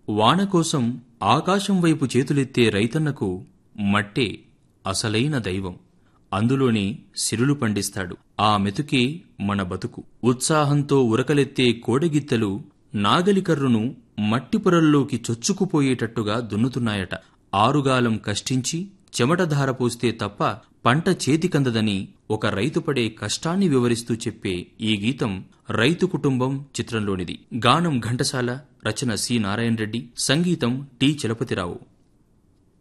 వాన కోసం ఆకాశం వైపు చేతులెత్తే రైతన్నకు మట్టే అసలైన దైవం అందులోనే సిరులు పండిస్తాడు ఆ మెతుకే మన బతుకు ఉత్సాహంతో ఉరకలెత్తే కోడగిత్తెలు నాగలికర్రును మట్టి పొరల్లోకి చొచ్చుకుపోయేటట్టుగా దున్నుతున్నాయట ఆరుగాలం కష్టించి చెమటధార పోస్తే తప్ప పంట చేతికందదని ఒక రైతు పడే కష్టాన్ని వివరిస్తూ చెప్పే ఈ గీతం రైతు కుటుంబం చిత్రంలోనిది గానం ఘంటసాల రచన సి నారాయణ రెడ్డి సంగీతం టి చలపతిరావు